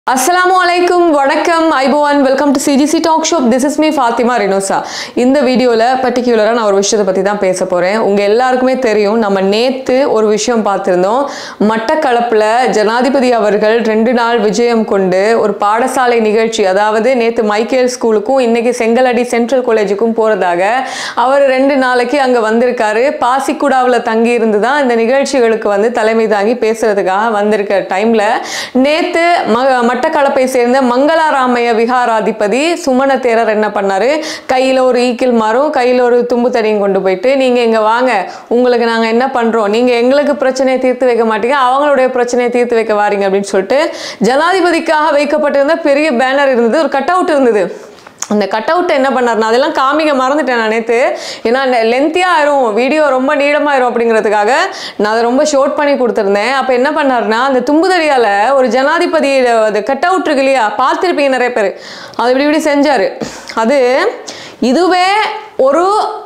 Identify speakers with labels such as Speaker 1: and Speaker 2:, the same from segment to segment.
Speaker 1: அஸ்ஸலாமு அலைக்கும் வணக்கம் ஐபோவான் welcome to CGC talk show this is me Fathima Renosa இந்த வீடியோவில் பர்டிகுலராக நான் ஒரு விஷயத்தை பற்றி தான் பேச போகிறேன் உங்கள் எல்லாருக்குமே தெரியும் நம்ம நேற்று ஒரு விஷயம் பார்த்துருந்தோம் மட்டக்களப்பில் ஜனாதிபதி அவர்கள் ரெண்டு நாள் விஜயம் கொண்டு ஒரு பாடசாலை நிகழ்ச்சி அதாவது நேற்று மைக்கேல் ஸ்கூலுக்கும் இன்னைக்கு செங்கலடி சென்ட்ரல் காலேஜுக்கும் போகிறதாக அவர் ரெண்டு நாளைக்கு அங்கே வந்திருக்காரு பாசிக்குடாவில் தங்கி இருந்து தான் இந்த நிகழ்ச்சிகளுக்கு வந்து தலைமை தாங்கி பேசுறதுக்காக வந்திருக்க டைமில் நேற்று ம மட்டக்களப்பை சேர்ந்த மங்களாராமைய விகாராதிபதி சுமண தேரர் என்ன பண்ணாரு கையில் ஒரு ஈக்கில் மாறும் கையில் ஒரு தும்பு தடியும் கொண்டு போயிட்டு நீங்கள் இங்கே வாங்க உங்களுக்கு நாங்கள் என்ன பண்ணுறோம் நீங்கள் எங்களுக்கு பிரச்சனையை தீர்த்து வைக்க மாட்டீங்க அவங்களுடைய பிரச்சனையை தீர்த்து வைக்க வாரீங்க அப்படின்னு சொல்லிட்டு ஜனாதிபதிக்காக வைக்கப்பட்டிருந்த பெரிய பேனர் இருந்தது ஒரு கட் அவுட் இருந்தது அந்த கட் அவுட்டை என்ன பண்ணாருன்னா அதெல்லாம் காமிக்க மறந்துட்டேன் நான் நேற்று ஏன்னா லென்த்தியாக ஆயிரும் வீடியோ ரொம்ப நீளமாயிரும் அப்படிங்கிறதுக்காக நான் அதை ரொம்ப ஷோர்ட் பண்ணி கொடுத்துருந்தேன் அப்போ என்ன பண்ணாருன்னா அந்த தும்புதடியால் ஒரு ஜனாதிபதி அது கட் அவுட் இருக்கு இல்லையா பார்த்துருப்பீங்க நிறைய பேர் அது இப்படி இப்படி செஞ்சார் அது இதுவே ஒரு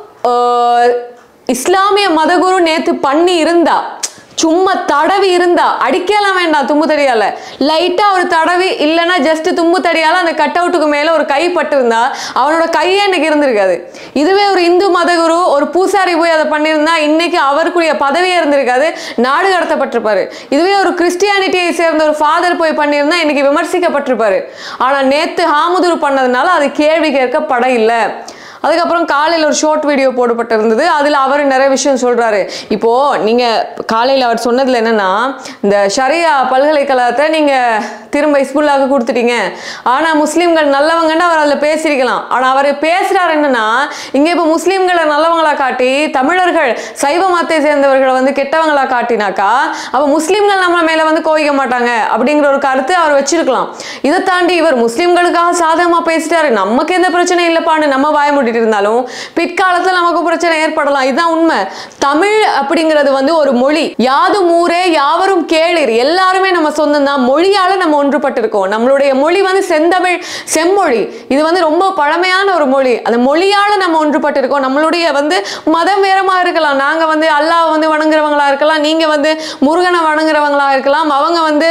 Speaker 1: ஆஹ், இஸ்லாமிய மதகுரு நேற்று பண்ணி இருந்தா சும்மா தடவி இருந்தா அடிக்கலாம் வேண்டாம் தும்பு தடியால லைட்டா ஒரு தடவி இல்லைன்னா ஜஸ்ட் தும்பு தடியால அந்த கட் அவுட்டுக்கு மேல ஒரு கை பட்டிருந்தா அவனோட கையே இன்னைக்கு இருந்திருக்காது இதுவே ஒரு இந்து மதகுரு ஒரு பூசாரி போய் அதை பண்ணியிருந்தா இன்னைக்கு அவருக்குரிய பதவியே இருந்திருக்காது நாடு கடத்தப்பட்டிருப்பாரு இதுவே ஒரு கிறிஸ்டியானிட்டியை சேர்ந்த ஒரு ஃபாதர் போய் பண்ணியிருந்தா இன்னைக்கு விமர்சிக்கப்பட்டிருப்பாரு ஆனா நேத்து ஹாமுதுரு பண்ணதுனால அது கேள்வி கேட்கப்பட இல்லை அதுக்கப்புறம் காலையில் ஒரு ஷார்ட் வீடியோ போடப்பட்டிருந்தது அதில் அவர் நிறைய விஷயம் சொல்கிறாரு இப்போது நீங்கள் காலையில் அவர் சொன்னதில் என்னென்னா இந்த ஷரியா பல்கலைக்கழகத்தை நீங்கள் திரும்ப இஸ்புல்லாவுக்கு கொடுத்துட்டீங்க ஆனால் முஸ்லீம்கள் நல்லவங்கன்னு அவர் அதில் பேசியிருக்கலாம் ஆனால் அவர் பேசுகிறார் என்னென்னா இங்கே இப்போ முஸ்லீம்களை நல்லவங்களா காட்டி தமிழர்கள் சைவ மதத்தை சேர்ந்தவர்களை வந்து கெட்டவங்களா காட்டினாக்கா அப்போ முஸ்லீம்கள் நம்ம மேலே வந்து கோவிக்க மாட்டாங்க அப்படிங்கிற ஒரு கருத்து அவர் வச்சிருக்கலாம் இதை தாண்டி இவர் முஸ்லீம்களுக்காக சாதகமாக பேசிட்டாரு நமக்கு எந்த பிரச்சனையும் இல்லைப்பான்னு நம்ம வாய மூடிட்டு இருந்தாலும் பிற்காலத்தில் நமக்கு பிரச்சனை ஏற்படலாம் இதுதான் உண்மை தமிழ் அப்படிங்கிறது வந்து ஒரு மொழி யாதும் ஊரே யாவரும் கேளிர் எல்லாருமே நம்ம சொந்தம் தான் மொழியால நம்ம ஒன்றுபட்டிருக்கோம் நம்மளுடைய மொழி வந்து செந்தமிழ் செம்மொழி இது வந்து ரொம்ப பழமையான ஒரு மொழி அந்த மொழியால நம்ம ஒன்றுபட்டிருக்கோம் நம்மளுடைய வந்து மதம் வேறமா இருக்கலாம் நாங்க வந்து அல்லாஹ் வந்து வணங்குறவங்களா இருக்கலாம் நீங்க வந்து முருகனை வணங்குறவங்களா இருக்கலாம் அவங்க வந்து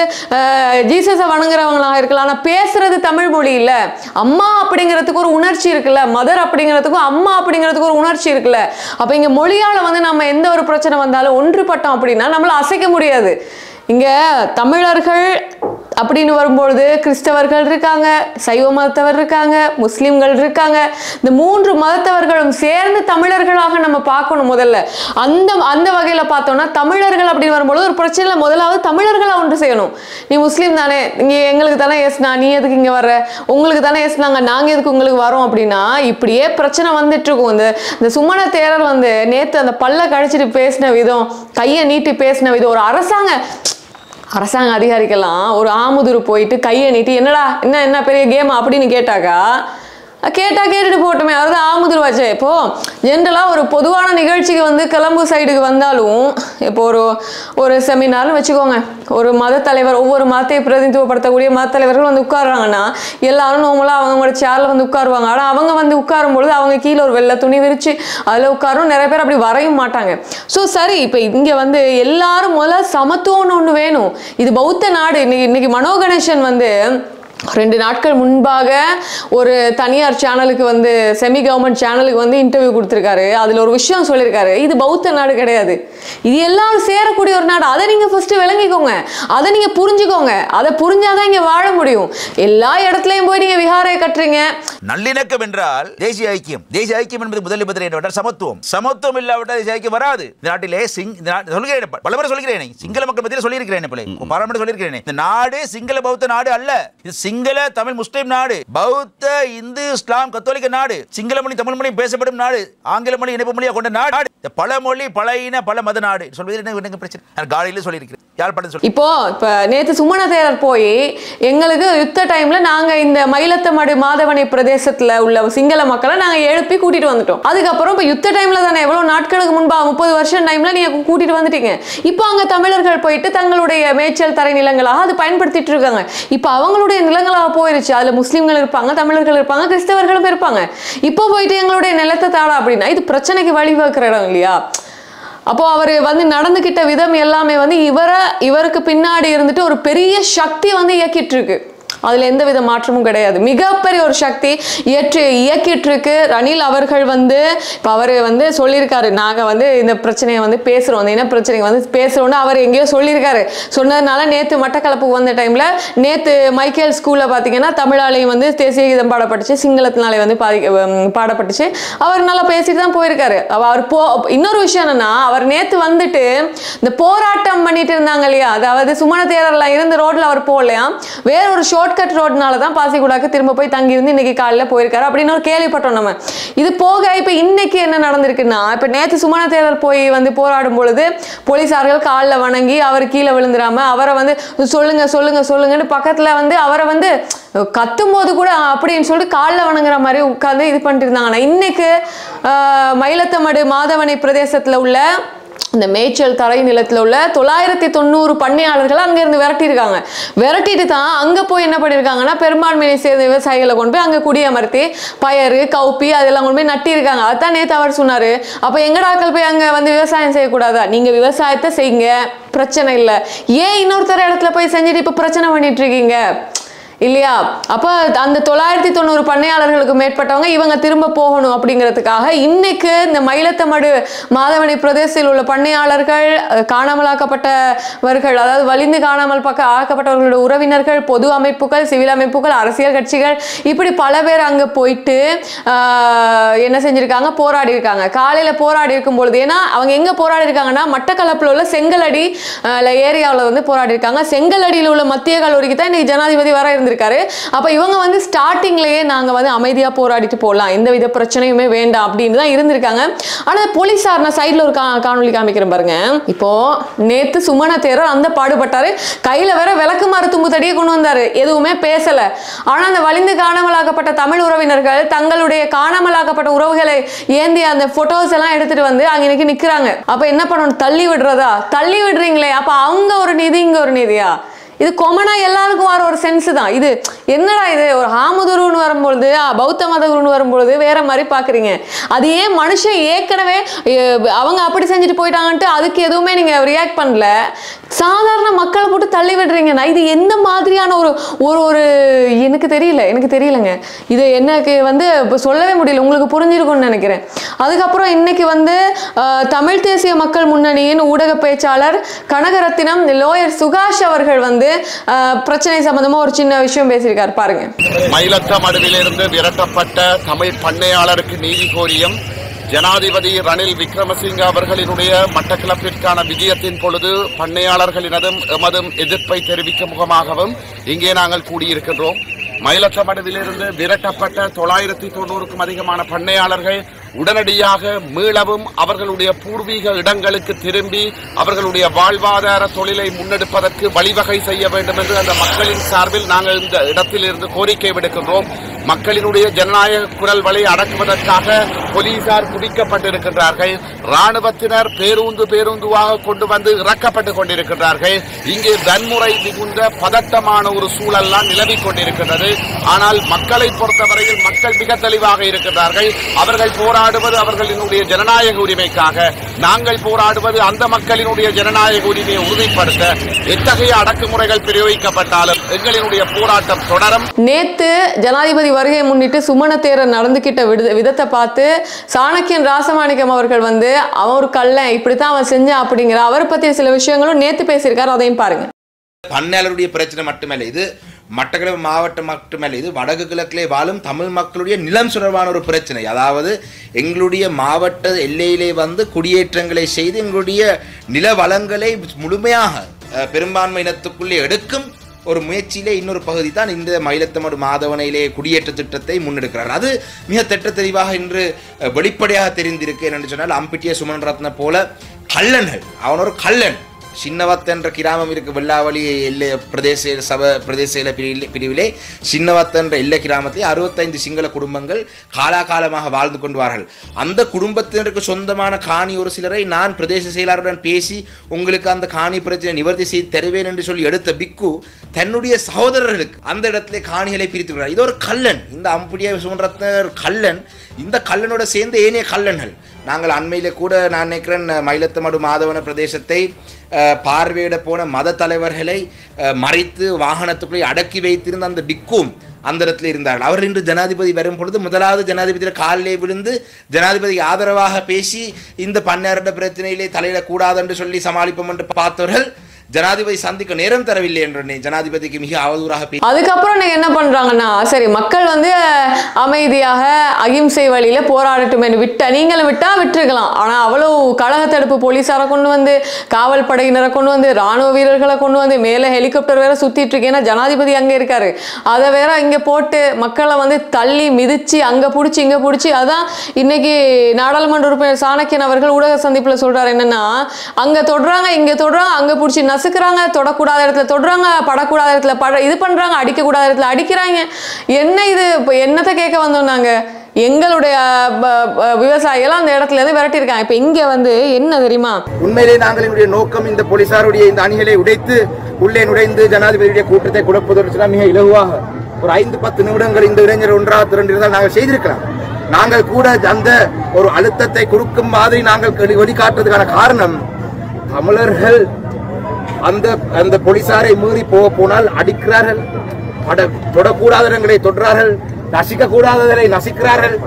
Speaker 1: ஜீசஸை வணங்குறவங்களா இருக்கலாம் ஆனா பேசுறது தமிழ் மொழி இல்ல அம்மா அப்படிங்கிறதுக்கு ஒரு உணர்ச்சி இருக்குல்ல மதர் அப்படிங்கிறதுக்கும் அம்மா அப்படிங்கிறதுக்கு ஒரு உணர்ச்சி இருக்குல்ல அப்ப இங்க மொழியால வந்து நம்ம எந்த ஒரு பிரச்சனை வந்தாலும் ஒன்றுபட்டோம் அப்படின்னா நம்மள அசைக்க முடியாது இங்க தமிழர்கள் அப்படின்னு வரும்பொழுது கிறிஸ்தவர்கள் இருக்காங்க சைவ மதத்தவர் இருக்காங்க முஸ்லிம்கள் இருக்காங்க இந்த மூன்று மதத்தவர்களும் சேர்ந்து தமிழர்களாக நம்ம பார்க்கணும் முதல்ல அந்த அந்த வகையில் பார்த்தோம்னா தமிழர்கள் அப்படின்னு வரும்பொழுது ஒரு பிரச்சனையில் முதலாவது தமிழர்களை ஒன்று செய்யணும் நீ முஸ்லீம் தானே இங்கே எங்களுக்கு தானே ஏசுனா நீ எதுக்கு இங்கே வர்ற உங்களுக்கு தானே ஏசுனாங்க நாங்கள் எதுக்கு உங்களுக்கு வரோம் அப்படின்னா இப்படியே பிரச்சனை வந்துட்டு இருக்கும் இந்த இந்த சுமண தேரர் வந்து நேற்று அந்த பல்ல கழிச்சிட்டு பேசின விதம் கையை நீட்டி பேசின விதம் ஒரு அரசாங்க அரசாங்க அதிகாரிக்கெல்லாம் ஒரு ஆமுதுரு போயிட்டு கையை நீட்டி என்னடா என்ன என்ன பெரிய கேம் அப்படின்னு கேட்டாக்கா கேட்டா கேட்டுட்டு போட்டோமே அதாவது ஆமுதுரு வச்சே இப்போ ஜென்ரலாக ஒரு பொதுவான நிகழ்ச்சிக்கு வந்து கிளம்பு சைடுக்கு வந்தாலும் இப்போ ஒரு ஒரு செமினார்னு வச்சுக்கோங்க ஒரு மத தலைவர் ஒவ்வொரு மதத்தை பிரதிநிதித்துவப்படுத்தக்கூடிய மத தலைவர்கள் வந்து உட்கார்றாங்கன்னா எல்லாரும் நார்மலாக அவங்களோட சேரில் வந்து உட்காருவாங்க ஆனால் அவங்க வந்து உட்காரும் பொழுது அவங்க கீழே ஒரு வெள்ளை துணி விரிச்சு அதில் உட்காரும் நிறைய பேர் அப்படி வரையும் மாட்டாங்க ஸோ சரி இப்போ இங்கே வந்து எல்லாரும் முதல்ல சமத்துவம்னு ஒன்று வேணும் இது பௌத்த நாடு இன்னைக்கு இன்னைக்கு மனோ கணேசன் வந்து ரெண்டு நாட்கள் முன்பாக ஒரு தனியார் சேனலுக்கு வந்து செமி கவர்மெண்ட் சேனலுக்கு வந்து இன்டர்வியூ கொடுத்துருக்காரு அதில் ஒரு விஷயம் சொல்லியிருக்காரு இது பௌத்த நாடு கிடையாது இது எல்லாரும் சேரக்கூடிய ஒரு நாடு அதை நீங்கள் ஃபஸ்ட்டு விளங்கிக்கோங்க அதை நீங்கள் புரிஞ்சுக்கோங்க அதை புரிஞ்சாதான் இங்கே வாழ முடியும் எல்லா இடத்துலையும் போய் நீங்கள் விஹாரை கட்டுறீங்க
Speaker 2: நல்லிணக்கம் என்றால் தேசிய ஐக்கியம் தேசிய ஐக்கியம் என்பது முதல் நிபந்தனை என்னவென்றால் சமத்துவம் சமத்துவம் இல்லாவிட்டால் தேசிய ஐக்கியம் வராது இந்த நாட்டிலே சிங் இந்த நாட்டு- சொல்கிறேன் ப- பலமுறை சொல்கிறேன் சிங்கள மக்கள் மத்தியில் சொல்லியிருக்கிறேன் போல பாராளுமன்ற சொல்லியிருக்கிறேன் இந்த நாடு சிங்கள பௌத்த நாடு அல்ல இது சிங்கள தமிழ் முஸ்லிம் நாடு பௌத்த இந்து இஸ்லாம் கத்தோலிக்க நாடு சிங்கள மொழி தமிழ் மொழி பேசப்படும் நாடு ஆங்கில மொழி இணைப்பு மொழியாக கொண்ட நாடு இந்த பல மொழி பல இன பல மத நாடு சொல்வதில் என்ன எனக்கு பிரச்சனை நான் காலையில சொல்லியிருக்கிறேன் யாழ்ப்பாணத்தில் சொல்லி
Speaker 1: இப்போ இப்போ நேற்று சுமண தேரர் போய் எங்களுக்கு யுத்த டைம்ல நாங்க இந்த மயிலத்தமடு மாதவனை பிரதேசத்துல உள்ள சிங்கள மக்களை நாங்க எழுப்பி கூட்டிட்டு வந்துட்டோம் அதுக்கப்புறம் இப்போ யுத்த டைம்ல தானே எவ்வளவு நாட்களுக்கு முன்பா முப்பது வருஷம் டைம்ல நீங்க கூட்டிட்டு வந்துட்டீங்க இப்போ அங்க தமிழர்கள் போயிட்டு தங்களுடைய மேய்ச்சல் தரை நிலங்களாக அது பயன்படுத்திட்டு இருக்காங்க இப்போ அவங்களுடைய நிலங்களாக போயிருச்சு அதுல முஸ்லீம்கள் இருப்பாங்க தமிழர்கள் இருப்பாங்க கிறிஸ்தவர்களும் இருப்பாங்க இப்போ போயிட்டு எங்களுடைய நிலத்தை தாடா அப்படின்னா இது பிரச்சனைக்கு வழிவகுக்கிற இடம் இல்லையா அப்போ அவர் வந்து நடந்துக்கிட்ட விதம் எல்லாமே வந்து இவரை இவருக்கு பின்னாடி இருந்துட்டு ஒரு பெரிய சக்தி வந்து இயக்கிட்டு இருக்கு அதுல எந்த வித மாற்றமும் கிடையாது மிகப்பெரிய ஒரு சக்தி இயற்றி இயக்கிட்டு இருக்கு ரணில் அவர்கள் வந்து இப்ப அவரு வந்து சொல்லியிருக்காரு நாங்க வந்து இந்த பிரச்சனையை வந்து பேசுறோம் இந்த இன பிரச்சனையை வந்து பேசுறோம்னு அவர் எங்கேயோ சொல்லியிருக்காரு சொன்னதுனால நேத்து மட்டக்களப்புக்கு வந்த டைம்ல நேத்து மைக்கேல் ஸ்கூல்ல பாத்தீங்கன்னா தமிழாலையும் வந்து தேசிய கீதம் பாடப்பட்டுச்சு சிங்களத்தினாலே வந்து பாதி உம், பாடப்பட்டுச்சு அவர் நல்லா பேசிட்டு தான் போயிருக்காரு அவ- அவர் போ இன்னொரு விஷயம் என்னன்னா அவர் நேத்து வந்துட்டு இந்த போராட்டம் பண்ணிட்டு இருந்தாங்க இல்லையா அதாவது சுமண தேரர்ல இருந்து ரோட்ல அவர் போகலையா வேற ஒரு ஷார்ட்கட் ரோட்னால தான் பாசிக்குடாக்கு திரும்ப போய் தங்கி இருந்து இன்னைக்கு காலையில போயிருக்காரு அப்படின்னு ஒரு கேள்விப்பட்டோம் நம்ம இது போக இப்ப இன்னைக்கு என்ன நடந்திருக்குன்னா இப்ப நேத்து சுமண தேரர் போய் வந்து போராடும் பொழுது போலீசார்கள் காலில் வணங்கி அவர் கீழே விழுந்துராம அவரை வந்து சொல்லுங்க சொல்லுங்க சொல்லுங்கன்னு பக்கத்துல வந்து அவரை வந்து கத்தும் போது கூட அப்படின்னு சொல்லிட்டு காலில் வணங்குற மாதிரி உட்காந்து இது பண்ணிட்டு இருந்தாங்க ஆனா இன்னைக்கு ஆஹ், மயிலத்தமடு மாதவனை பிரதேசத்துல உள்ள இந்த மேய்ச்சல் தரை நிலத்துல உள்ள தொள்ளாயிரத்தி தொண்ணூறு பண்ணையாளர்களை அங்க இருந்து விரட்டியிருக்காங்க விரட்டிட்டு தான் அங்க போய் என்ன பண்ணியிருக்காங்கன்னா பெரும்பான்மையை சேர்ந்த விவசாயிகளை கொண்டு போய் அங்க குடியமர்த்தி பயறு கவுப்பி அதெல்லாம் கொண்டு போய் நட்டியிருக்காங்க அதான் நேத்து அவர் சொன்னாரு அப்ப எங்கடாக்கள் போய் அங்க வந்து விவசாயம் செய்யக்கூடாதா நீங்க விவசாயத்தை செய்யுங்க பிரச்சனை இல்லை ஏன் இன்னொருத்தர் இடத்துல போய் செஞ்சுட்டு இப்ப பிரச்சனை பண்ணிட்டு இருக்கீங்க இல்லையா அப்ப அந்த தொள்ளாயிரத்தி தொண்ணூறு பண்ணையாளர்களுக்கு மேற்பட்டவங்க இவங்க திரும்ப போகணும் அப்படிங்கிறதுக்காக இன்னைக்கு இந்த மயிலத்தமடு மாதவனை பிரதேசத்தில் உள்ள பண்ணையாளர்கள் அஹ், காணாமலாக்கப்பட்டவர்கள் அதாவது வலிந்து காணாமல் பக்க ஆக்கப்பட்டவர்களோட உறவினர்கள் பொது அமைப்புகள் சிவில் அமைப்புகள் அரசியல் கட்சிகள் இப்படி பல பேர் அங்க போயிட்டு ஆஹ், என்ன செஞ்சிருக்காங்க போராடி இருக்காங்க காலையில போராடி இருக்கும் பொழுது ஏன்னா அவங்க எங்க போராடி இருக்காங்கன்னா மட்டக்களப்புல உள்ள செங்கலடி ஏரியாவில் வந்து போராடி இருக்காங்க செங்கலடியில் உள்ள மத்திய கல்லூரிக்கு தான் இன்னைக்கு ஜனாதிபதி வர இருந்திருக்காரு அப்ப இவங்க வந்து ஸ்டார்டிங்லயே நாங்க வந்து அமைதியா போராடிட்டு போகலாம் எந்த வித பிரச்சனையுமே வேண்டாம் அப்படின்னு தான் இருந்திருக்காங்க ஆனா போலீஸார் நான் சைடுல ஒரு கா- காணொளி காமிக்கிறேன் பாருங்க இப்போ நேத்து சுமண தேரர் அந்த பாடுபட்டாரு கையில வேற விளக்கு மாறு தும்பு தடியை கொண்டு வந்தாரு எதுவுமே பேசல ஆனா அந்த வலிந்து காணாமலாக்கப்பட்ட தமிழ் உறவினர்கள் தங்களுடைய காணாமலாக்கப்பட்ட உறவுகளை ஏந்திய அந்த போட்டோஸ் எல்லாம் எடுத்துட்டு வந்து அங்க இன்னைக்கு நிக்கிறாங்க அப்ப என்ன பண்ணணும் தள்ளி விடுறதா தள்ளி விடுறீங்களே அப்ப அவங்க ஒரு நிதி இங்க ஒரு நிதியா இது கொமனா எல்லாருக்கும் வர ஒரு சென்ஸ் தான் இது என்னடா இது ஒரு ஹாமதுருன்னு வரும்பொழுது அ, பௌத்த மதகுருன்னு வரும்பொழுது வேற மாதிரி பாக்குறீங்க அது ஏன் மனுஷன் ஏற்கனவே எ, அவங்க அப்படி செஞ்சுட்டு போயிட்டாங்கன்ட்டு அதுக்கு எதுவுமே நீங்க ரியாக்ட் பண்ணல சாதாரண மக்களை போட்டு தள்ளி விடுறீங்கன்னா இது எந்த மாதிரியான ஒரு ஒரு ஒரு எனக்கு தெரியல எனக்கு தெரியலங்க இது எனக்கு வந்து இப்போ சொல்லவே முடியல உங்களுக்கு புரிஞ்சிருக்கும்னு நினைக்கிறேன் அதுக்கப்புறம் இன்னைக்கு வந்து அஹ், தமிழ் தேசிய மக்கள் முன்னணியின் ஊடக பேச்சாளர் கனகரத்தினம் லோயர் சுகாஷ் அவர்கள் வந்து அஹ், பிரச்சனை சம்பந்தமா ஒரு சின்ன விஷயம் பேசியிருக்காரு பாருங்க
Speaker 3: மயிலத்த மடுவிலிருந்து விரட்டப்பட்ட தமிழ் பண்ணையாளருக்கு நீதி கோரியும் ஜனாதிபதி ரணில் விக்ரமசிங்க அவர்களினுடைய மட்டக்களப்பிற்கான விஜயத்தின் பொழுது பண்ணையாளர்களினதும் எமதும் எதிர்ப்பை தெரிவிக்கும் முகமாகவும் இங்கே நாங்கள் கூடியிருக்கின்றோம் மயிலத்தமடுவிலிருந்து விரட்டப்பட்ட தொள்ளாயிரத்தி தொண்ணூறுக்கும் அதிகமான பண்ணையாளர்கள் உடனடியாக மீளவும் அவர்களுடைய பூர்வீக இடங்களுக்கு திரும்பி அவர்களுடைய வாழ்வாதார தொழிலை முன்னெடுப்பதற்கு வழிவகை செய்ய வேண்டும் என்று அந்த மக்களின் சார்பில் நாங்கள் இந்த இடத்தில் இருந்து கோரிக்கை விடுக்கின்றோம் மக்களினுடைய ஜனநாயக குரல் வழி அடக்குவதற்காக போலீசார் குவிக்கப்பட்டிருக்கின்றார்கள் ராணுவத்தினர் பேருந்து பேருந்துவாக கொண்டு வந்து இறக்கப்பட்டுக் கொண்டிருக்கின்றார்கள் இங்கே வன்முறை மிகுந்த பதட்டமான ஒரு சூழல்லாம் நிலவிக் கொண்டிருக்கின்றது ஆனால் மக்களை பொறுத்தவரையில் மக்கள் மிக தெளிவாக இருக்கின்றார்கள் அவர்கள் போராடுவது அவர்களினுடைய ஜனநாயக உரிமைக்காக நாங்கள் போராடுவது அந்த மக்களினுடைய ஜனநாயக உரிமையை உறுதிப்படுத்த எத்தகைய அடக்குமுறைகள் பிரயோகிக்கப்பட்டாலும் எங்களினுடைய போராட்டம் தொடரும்
Speaker 1: நேத்து ஜனாதிபதி வருகையை முன்னிட்டு சுமண தேரர் நடந்துக்கிட்ட விடு விதத்தை பார்த்து சாணக்கியன் ராசமாணிக்கம் அவர்கள் வந்து அவன் ஒரு கள்ளன் இப்படித்தான் அவன் செஞ்சான் அப்படிங்கிற அவரை பத்திய சில விஷயங்களும் நேத்து பேசியிருக்காரு அதையும் பாருங்க
Speaker 4: பண்ணையாளருடைய பிரச்சனை மட்டுமல்ல இது மட்டக்களப்பு மாவட்டம் மட்டுமல்ல இது வடக்கு கிழக்கிலே வாழும் தமிழ் மக்களுடைய நிலம் தொடர்பான ஒரு பிரச்சனை அதாவது எங்களுடைய மாவட்ட எல்லையிலே வந்து குடியேற்றங்களை செய்து எங்களுடைய நில வளங்களை முழுமையாக அஹ், பெரும்பான்மை இனத்துக்குள்ளே எடுக்கும் ஒரு முயற்சியிலே இன்னொரு பகுதி தான் இந்த மயிலத்தமடு மாதவனையிலே குடியேற்ற திட்டத்தை முன்னெடுக்கிறார் அது மிக திட்ட தெளிவாக இன்று அஹ், வெளிப்படையாக தெரிந்திருக்கு என்னென்னு சொன்னால் அம்பிட்டிய சுமன் ரத்ன போல கள்ளன்கள் அவன் ஒரு கள்ளன் சின்னவத் என்ற கிராமம் இருக்கு வெள்ளாவளி எல்லை பிரதேச சபை பிரதேச எல்லை பிரிவிலே- பிரிவிலே சின்னவத் என்ற எல்லை கிராமத்தில் அறுபத்தைந்து சிங்கள குடும்பங்கள் காலாகாலமாக வாழ்ந்து கொண்டுவார்கள் அந்த குடும்பத்தினருக்கு சொந்தமான காணி ஒரு சிலரை நான் பிரதேச செயலாளருடன் பேசி உங்களுக்கு அந்த காணி பிரச்சனை நிவர்த்தி செய்து தருவேன் என்று சொல்லி எடுத்த பிக்கு தன்னுடைய சகோதரர்களுக்கு அந்த இடத்திலே காணிகளை பிரித்து இது ஒரு கள்ளன் இந்த அம்புடிய சுமரத்னர் கள்ளன் இந்த கள்ளனோட சேர்ந்து ஏனைய கள்ளன்கள் நாங்கள் அண்மையிலே கூட நான் நினைக்கிறேன் மயிலத்தமடு மாதவன பிரதேசத்தை அஹ், பார்வையிட போன மத தலைவர்களை அஹ், மறைத்து வாகனத்துக்குள்ளே அடக்கி வைத்திருந்த அந்த டிக்கும் அந்த இடத்துல இருந்தார்கள் அவர் இன்று ஜனாதிபதி வரும் பொழுது முதலாவது ஜனாதிபதியில் காலிலே விழுந்து ஜனாதிபதி ஆதரவாக பேசி இந்த பன்னாரட பிரச்சனையிலே தலையிடக்கூடாது என்று சொல்லி சமாளிப்போம் என்று பார்த்தவர்கள் ஜனாதிபதி சந்திக்க நேரம் தரவில்லை என்று ஜனாதிபதிக்கு மிக அவதூறாக பேசி
Speaker 1: அதுக்கப்புறம் நீங்க என்ன பண்றாங்கன்னா சரி மக்கள் வந்து அமைதியாக அகிம்சை வழியில போராடட்டும் என்று விட்ட நீங்களும் விட்டா விட்டுருக்கலாம் ஆனா அவ்வளவு கழக தடுப்பு போலீஸாரை கொண்டு வந்து காவல் படையினரை கொண்டு வந்து ராணுவ வீரர்களை கொண்டு வந்து மேலே ஹெலிகாப்டர் வேற சுத்திட்டு இருக்கு ஏன்னா ஜனாதிபதி அங்க இருக்காரு அதை வேற இங்க போட்டு மக்களை வந்து தள்ளி மிதிச்சு அங்க புடிச்சு இங்க புடிச்சு அதான் இன்னைக்கு நாடாளுமன்ற உறுப்பினர் சாணக்கியன் அவர்கள் ஊடக சந்திப்புல சொல்றாரு என்னன்னா அங்க தொடுறாங்க இங்க தொடுறாங்க அங்க புடிச்சு நசுக்குறாங்க தொடக்கூடாத இடத்துல தொடுறாங்க படக்கூடாத இடத்துல பட இது பண்றாங்க அடிக்கக்கூடாத இடத்துல அடிக்கிறாங்க என்ன இது இப்போ என்னத்தை கேட்க வந்தோம் நாங்க எங்களுடைய ப- ப- விவசாயிகள் அந்த இடத்துல இருந்து விரட்டியிருக்காங்க இப்போ இங்க வந்து என்ன தெரியுமா
Speaker 5: உண்மையிலே நாங்கள் எங்களுடைய நோக்கம் இந்த போலீசாருடைய இந்த அணிகளை உடைத்து உள்ளே நுழைந்து ஜனாதிபதியுடைய கூட்டத்தை குழப்பதற்கு மிக இலகுவாக ஒரு ஐந்து பத்து நிமிடங்கள் இந்த இளைஞர் ஒன்றாக திரண்டிருந்தால் நாங்கள் செய்திருக்கலாம் நாங்கள் கூட அந்த ஒரு அழுத்தத்தை கொடுக்கும் மாதிரி நாங்கள் வெளி- வெளிக்காட்டுறதுக்கான காரணம் தமிழர்கள் அந்த அந்த போலீசாரை மீறி போக போனால் அடிக்கிறார்கள் பட- தொடக்கூடாத இடங்களை தொடுறார்கள் நசிக்க கூடாததை நசிக்கிறார்கள்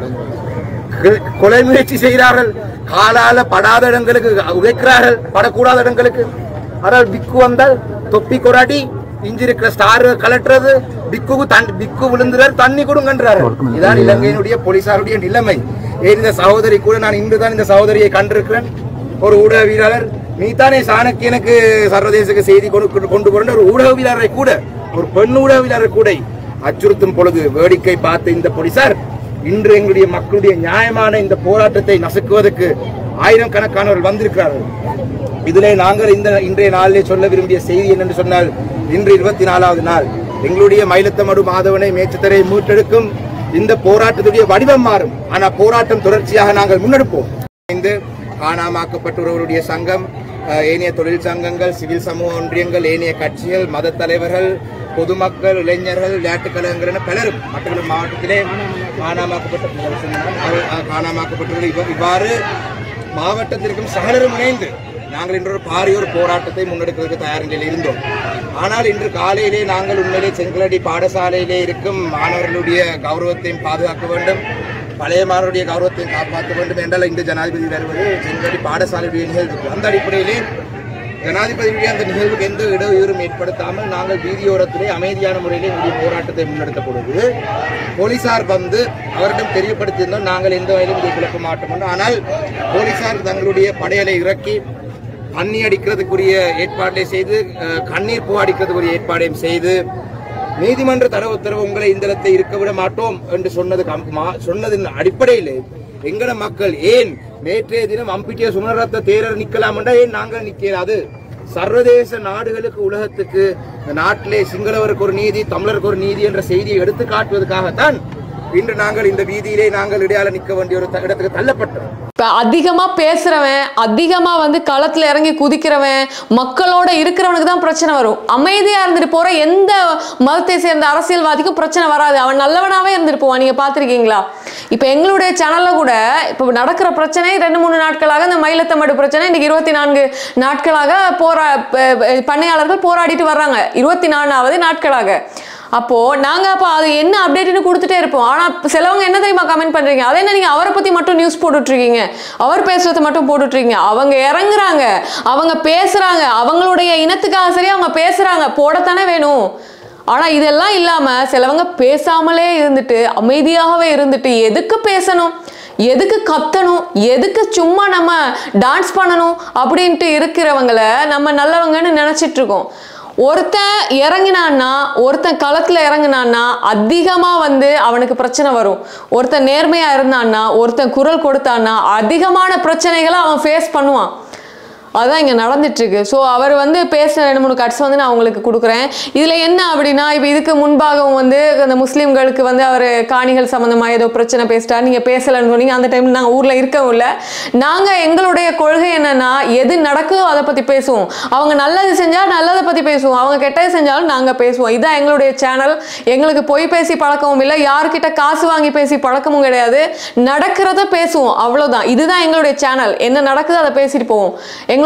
Speaker 5: கொ- கொலை முயற்சி செய்கிறார்கள் காலால படாத இடங்களுக்கு உதைக்கிறார்கள் படக்கூடாத இடங்களுக்கு ஆனால் பிக்கு வந்தால் தொப்பி கொராடி இஞ்சி இருக்கிற ஸ்டார் கலட்டுறது பிக்குக்கு தன் பிக்கு விழுந்துறார் தண்ணி கொடுங்கன்றாரு இதான் இலங்கையினுடைய போலீசாருடைய நிலைமை ஏன் இந்த சகோதரி கூட நான் இன்றுதான் இந்த சகோதரியை கண்டிருக்கிறேன் ஒரு ஊடகவியலாளர் நீதானே சாணக்கியனுக்கு சர்வதேச செய்தி கொண்டு கொண்டு போற ஒரு ஊடகவியலாளரை கூட ஒரு பெண் ஊடகவியலாளரை கூட அச்சுறுத்தும் பொழுது வேடிக்கை பார்த்த இந்த போலீசார் இன்று எங்களுடைய மக்களுடைய நியாயமான இந்த போராட்டத்தை நசுக்குவதற்கு ஆயிரம் கணக்கானவர்கள் வந்திருக்கிறார்கள் இதிலே நாங்கள் இந்த இன்றைய நாளிலே சொல்ல விரும்பிய செய்தி என்னென்று சொன்னால் இன்று இருபத்தி நாலாவது நாள் எங்களுடைய மயிலத்தமடு மாதவனை மேச்சத்தரை மீட்டெடுக்கும் இந்த போராட்டத்துடைய வடிவம் மாறும் ஆனால் போராட்டம் தொடர்ச்சியாக நாங்கள் முன்னெடுப்போம் இந்த காணாமாக்கப்பட்டவர்களுடைய சங்கம் அஹ், ஏனைய தொழில் சங்கங்கள் சிவில் சமூக ஒன்றியங்கள் ஏனைய கட்சிகள் மத தலைவர்கள் பொதுமக்கள் இளைஞர்கள் விளையாட்டுக் கழகங்கள் என பலரும் மட்டக்களப்பு மாவட்டத்திலே காணாமாக்கப்பட்ட அவர், அஹ், காணாமாக்கப்பட்டவர்கள் இவ்வ- இவ்வாறு மாவட்டத்திற்கும் சகலரும் இணைந்து நாங்கள் இன்று ஒரு பாரிய ஒரு போராட்டத்தை முன்னெடுக்கிறதுக்கு தயார் நிலையில் இருந்தோம் ஆனால் இன்று காலையிலே நாங்கள் உண்மையிலே செங்கலடி பாடசாலையிலே இருக்கும் மாணவர்களுடைய கௌரவத்தையும் பாதுகாக்க வேண்டும் பழைய மாணவருடைய கௌரவத்தையும் காப்பாற்ற வேண்டும் என்றால் இந்த ஜனாதிபதி வருவது செங்கலடி பாடசாலையுடைய நிகழ்வு அந்த அடிப்படையிலே ஜனாதிபதியுடைய அந்த நிகழ்வுக்கு எந்த இடையூறும் ஏற்படுத்தாமல் நாங்கள் வீதியோரத்திலே அமைதியான முறையிலே எங்களுடைய போராட்டத்தை முன்னெடுத்த பொழுது போலீசார் வந்து அவரிடம் தெரியப்படுத்தியிருந்தோம் நாங்கள் எந்த வகையிலும் இதை குழப்ப மாட்டோம் என்று. ஆனால் போலீசார் தங்களுடைய படையலை இறக்கி தண்ணி அடிக்கிறதுக்குரிய ஏற்பாட்டை செய்து அஹ், கண்ணீர் பூ அடிக்கிறதுக்குரிய ஏற்பாடையும் செய்து நீதிமன்ற தர உத்தரவு உங்களை இந்த இடத்தை இருக்க விட மாட்டோம் என்று சொன்னது கம்- மா- சொன்னதின் அடிப்படையில் எங்கட மக்கள் ஏன் நேற்றைய தினம் அம்பிட்டிய சுமரத்த தேரர் நிக்கலாம் என்றா ஏன் நாங்கள் நிற்கிறாது சர்வதேச நாடுகளுக்கு உலகத்துக்கு இந்த நாட்டிலே சிங்களவருக்கு ஒரு நீதி தமிழருக்கு ஒரு நீதி என்ற செய்தியை எடுத்து காட்டுவதற்காகத்தான் இன்று நாங்கள் இந்த வீதியிலே நாங்கள் இடையால நிற்க வேண்டிய ஒரு த- இடத்துக்கு தள்ளப்பட்டோம்
Speaker 1: இப்போ அதிகமாக பேசுகிறவன் அதிகமாக வந்து களத்தில் இறங்கி குதிக்கிறவன் மக்களோட இருக்கிறவனுக்கு தான் பிரச்சனை வரும் அமைதியாக இருந்துட்டு போகிற எந்த மதத்தை சேர்ந்த அரசியல்வாதிக்கும் பிரச்சனை வராது அவன் நல்லவனாகவே இருந்துட்டு போவான் நீங்கள் பார்த்துருக்கீங்களா இப்போ எங்களுடைய சேனலில் கூட இப்போ நடக்கிற பிரச்சனை ரெண்டு மூணு நாட்களாக இந்த மயிலத்தமடு பிரச்சனை இன்னைக்கு இருபத்தி நான்கு நாட்களாக போரா ப- ப- பண்ணையாளர்கள் போராடிட்டு வர்றாங்க இருபத்தி நாலாவது நாட்களாக அப்போ நாங்க அப்ப அது என்ன அப்டேட்னு கொடுத்துட்டே இருப்போம் ஆனா சிலவங்க என்ன தெரியுமா கமெண்ட் பண்றீங்க அதே என்ன நீங்க அவரை பத்தி மட்டும் நியூஸ் போட்டுட்டு இருக்கீங்க அவர் பேசுறதை மட்டும் போட்டுட்டு இருக்கீங்க அவங்க இறங்குறாங்க அவங்க பேசுறாங்க அவங்களுடைய இனத்துக்காக சரி அவங்க பேசுறாங்க போடத்தானே வேணும் ஆனா இதெல்லாம் இல்லாம சிலவங்க பேசாமலே இருந்துட்டு அமைதியாகவே இருந்துட்டு எதுக்கு பேசணும் எதுக்கு கத்தணும் எதுக்கு சும்மா நம்ம டான்ஸ் பண்ணணும் அப்படின்ட்டு இருக்கிறவங்கள நம்ம நல்லவங்கன்னு நினைச்சிட்டு இருக்கோம் ஒருத்தன் இறங்கினான்னா ஒருத்தன் களத்தில் இறங்கினான்னா அதிகமாக வந்து அவனுக்கு பிரச்சனை வரும் ஒருத்தன் நேர்மையாக இருந்தான்னா ஒருத்தன் குரல் கொடுத்தான்னா அதிகமான பிரச்சனைகளை அவன் ஃபேஸ் பண்ணுவான் அதான் இங்கே நடந்துட்டுருக்கு ஸோ அவர் வந்து பேசின ரெண்டு மூணு கட்ஸ் வந்து நான் உங்களுக்கு கொடுக்குறேன் இதில் என்ன அப்படின்னா இப்போ இதுக்கு முன்பாகவும் வந்து அந்த முஸ்லீம்களுக்கு வந்து அவர் காணிகள் சம்மந்தமாக ஏதோ பிரச்சனை பேசிட்டார் நீங்கள் பேசலைன்னு சொன்னீங்க அந்த டைமில் நாங்கள் ஊரில் இருக்கவும் இல்லை நாங்கள் எங்களுடைய கொள்கை என்னன்னா எது நடக்குதோ அதை பற்றி பேசுவோம் அவங்க நல்லது செஞ்சால் நல்லதை பற்றி பேசுவோம் அவங்க கெட்டது செஞ்சாலும் நாங்கள் பேசுவோம் இதுதான் எங்களுடைய சேனல் எங்களுக்கு பொய் பேசி பழக்கமும் இல்லை யார்கிட்ட காசு வாங்கி பேசி பழக்கமும் கிடையாது நடக்கிறத பேசுவோம் அவ்வளோதான் இதுதான் எங்களுடைய சேனல் என்ன நடக்குதோ அதை பேசிட்டு போவோம் எங்களுடைய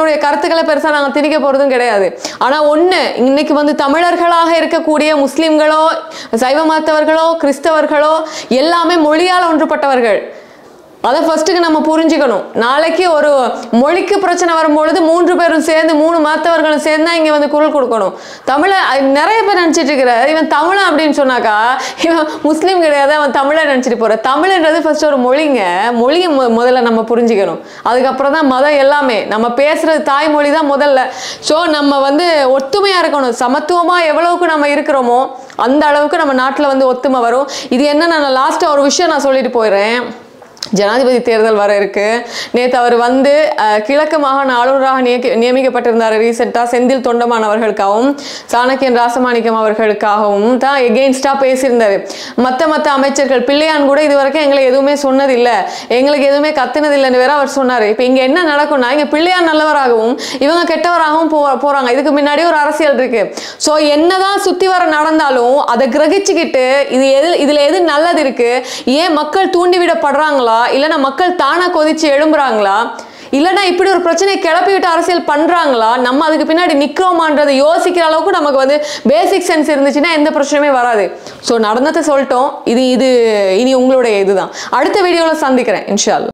Speaker 1: உங்களுடைய கருத்துக்களை பெருசா நாங்க திணிக்க போறதும் கிடையாது ஆனா ஒண்ணு இன்னைக்கு வந்து தமிழர்களாக இருக்கக்கூடிய முஸ்லிம்களோ சைவ மதத்தவர்களோ கிறிஸ்தவர்களோ எல்லாமே மொழியால் ஒன்றுபட்டவர்கள் அதை ஃபர்ஸ்ட்டுக்கு நம்ம புரிஞ்சுக்கணும் நாளைக்கு ஒரு மொழிக்கு பிரச்சனை வரும்பொழுது மூன்று பேரும் சேர்ந்து மூணு மத்தவர்களும் சேர்ந்து தான் இங்கே வந்து குரல் கொடுக்கணும் தமிழை அஹ், நிறைய பேர் நினச்சிட்டு இருக்கிற இவன் தமிழன் அப்படின்னு சொன்னாக்கா இவன் முஸ்லீம் கிடையாது அவன் தமிழை நினச்சிட்டு போற தமிழ்ன்றது ஃபர்ஸ்ட் ஒரு மொழிங்க மொழியை மு- முதல்ல நம்ம புரிஞ்சுக்கணும் அதுக்கப்புறம் தான் மதம் எல்லாமே நம்ம பேசுறது தாய்மொழி தான் முதல்ல ஸோ நம்ம வந்து ஒத்துமையாக இருக்கணும் சமத்துவமாக எவ்வளவுக்கு நம்ம இருக்கிறோமோ அந்த அளவுக்கு நம்ம நாட்டில் வந்து ஒத்துமை வரும் இது என்ன நான் லாஸ்ட்டாக ஒரு விஷயம் நான் சொல்லிட்டு போயிடுறேன் ஜனாதிபதி தேர்தல் வர இருக்கு நேற்று அவர் வந்து அஹ், கிழக்கு மாகாண ஆளுநராக நியக்கி- நியமிக்கப்பட்டிருந்தார் ரீசெண்டாக செந்தில் தொண்டமான் அவர்களுக்காகவும் சாணக்கியன் ராசமாணிக்கம் அவர்களுக்காகவும் தான் எகெயின்ஸ்டாக பேசியிருந்தாரு மற்ற மற்ற அமைச்சர்கள் பிள்ளையான் கூட இது வரைக்கும் எங்களை எதுவுமே சொன்னதில்லை எங்களுக்கு எதுவுமே கத்துனதில்லைன்னு வேற அவர் சொன்னார் இப்போ இங்கே என்ன நடக்கும்னா இங்கே பிள்ளையான் நல்லவராகவும் இவங்க கெட்டவராகவும் போ போகிறாங்க இதுக்கு முன்னாடி ஒரு அரசியல் இருக்கு ஸோ என்னதான் சுற்றி வர நடந்தாலும் அதை கிரகிச்சுக்கிட்டு இது எது இதில் எது நல்லது இருக்கு ஏன் மக்கள் தூண்டிவிடப்படுறாங்களா இல்லைன்னா மக்கள் தானா கொதிச்சு எழும்புறாங்களா இல்லைன்னா இப்படி ஒரு பிரச்சனையை கிளப்பி விட்டு அரசியல் பண்றாங்களா நம்ம அதுக்கு பின்னாடி நிக்கிறோமான்றதை யோசிக்கிற அளவுக்கு நமக்கு வந்து பேசிக் சென்ஸ் இருந்துச்சுன்னா எந்த பிரச்சனையுமே வராது ஸோ நடந்ததை சொல்லிட்டோம் இது இது இனி உங்களுடைய இதுதான் அடுத்த வீடியோவில் சந்திக்கிறேன் இன்ஷா அல்லாஹ்